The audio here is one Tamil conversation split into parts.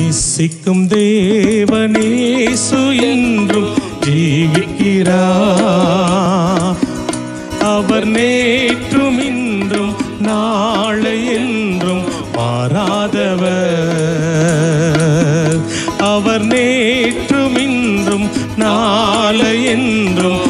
நேசிக்கும் தேவனேசு என்றும் ஜீவிக்கிறார் அவர் நேற்றும் இன்றும் நாளை என்றும் மாறாதவர் அவர் நேற்றும் இன்றும் நாளை என்றும்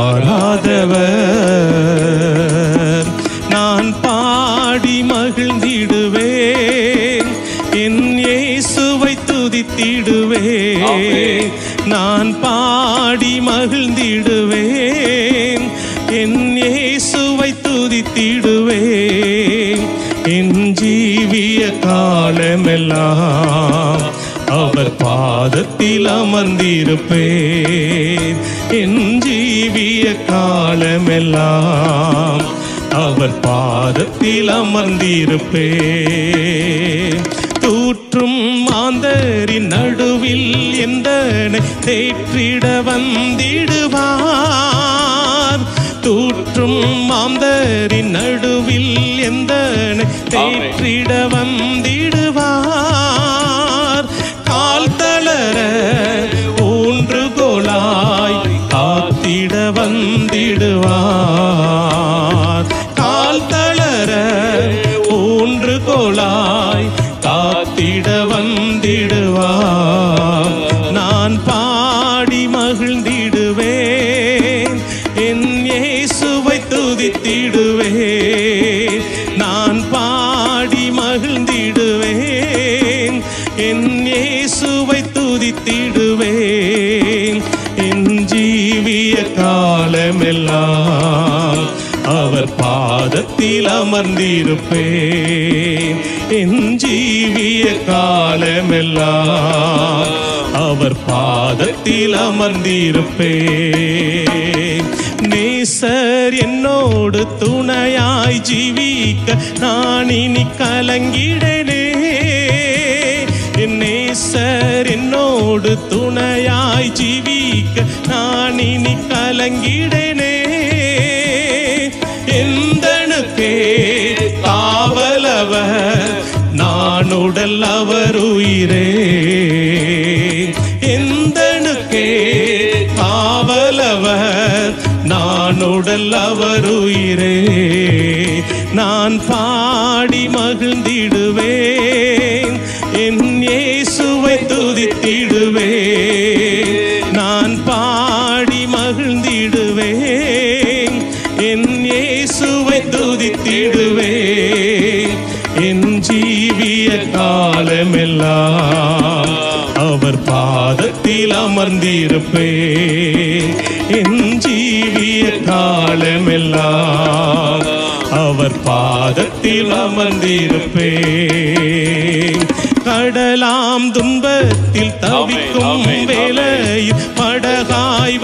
மாறாதவர் நான் பாடி மகிழ்ந்திடுவேன் என் இயேசுவை துதித்திடுவேன் நான் பாடி மகிழ்ந்திடுவேன் என் இயேசுவை துதித்திடுவேன் என் ஜீவிய காலமெல்லாம் அவர் பாதத்தில் அமர்ந்திருப்பேன் என் ஜீவிய காலமெல்லாம் அவர் பாதத்தில் அமர்ந்திருப்பேன் தூற்றும் மாந்தரின் நடுவில் எந்தனை தேற்றிட வந்திடுவார் தூற்றும் மாந்தரின் நடுவில் எந்தனை தேற்றிட வந்திடுவார் கால் தளர ஊன்றுகோலாய் காத்திட வந்திடுவார் கால் தளர ஊன்றுகோலாய் காத்திட வந்திடுவார் நான் பாடி மகிழ்ந்திடுவேன் என் இயேசுவை துதித்திடுவேன் நான் பாடி மகிழ்ந்திடுவேன் என் இயேசுவை துதித்திடுவேன் என் ஜீவிய காலமெல்லாம் அவர் பாதத்தில் அமர்ந்திருப்பேன் என் ஜீவிய காலமெல்லாம் அவர் பாதத்தில் அமர்ந்திருப்பேன் நேசர் என்னோடு துணையாய் ஜீவிக்க நான் இனி கலங்கிடனே என் நேசர் என்னோடு துணையாய் ஜீவிக்க நான் இனி கலங்கிடனே எந்தனுக்கே காவலவர் நான் உடல் அவர் உயிரே எந்தனுக்கே காவலவர் நான் உடல் அவர் உயிரே நான் பாடி மகிழ்ந்திடுவேன் என் இயேசுவை துதித்திடுவேன் நான் பாடி மகிழ்ந்திடுவேன் என் இயேசுவை துதித்திடுவேன் என் ஜீவிய காலமெல்லாம் அவர் பாதத்தில் அமர்ந்திருப்பேன் என் ஜீவிய காலமெல்லாம் அவர் பாதத்தில் அமர்ந்திருப்பேன் கடலாம் துன்பத்தில் தவிக்கும் வேளையில் படகாய்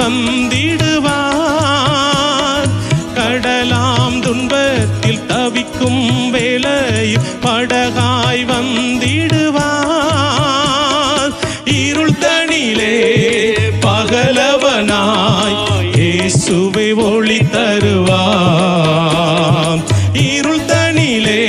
வந்திடுவார் கடலாம் துன்பத்தில் தவிக்கும் வேளையில் படகாய் வந்திடுவார் இருள் தனிலே பகலவனாய் இயேசுவை ஒளி தருவார் இருள் தனிலே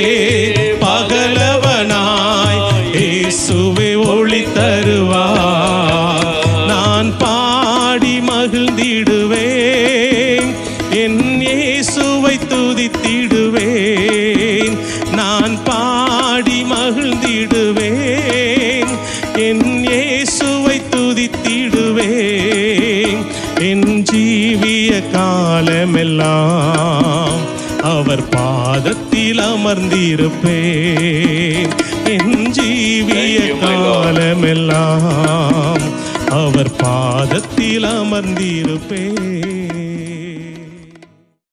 பகலவனாய் இயேசுவை ஒளி தருவார் நான் பாடி மகிழ்ந்திடுவேன் என் இயேசுவை துதித்திடுவேன் நான் பாடி மகிழ்ந்திடுவேன் என் இயேசுவை துதித்திடுவேன் என் ஜீவிய காலமெல்லாம் அவர் பாதத்தில் அமர்ந்திருப்பேன் என் ஜீவிய காலமெல்லாம் அவர் பாதத்தில் அமர்ந்திருப்பேன்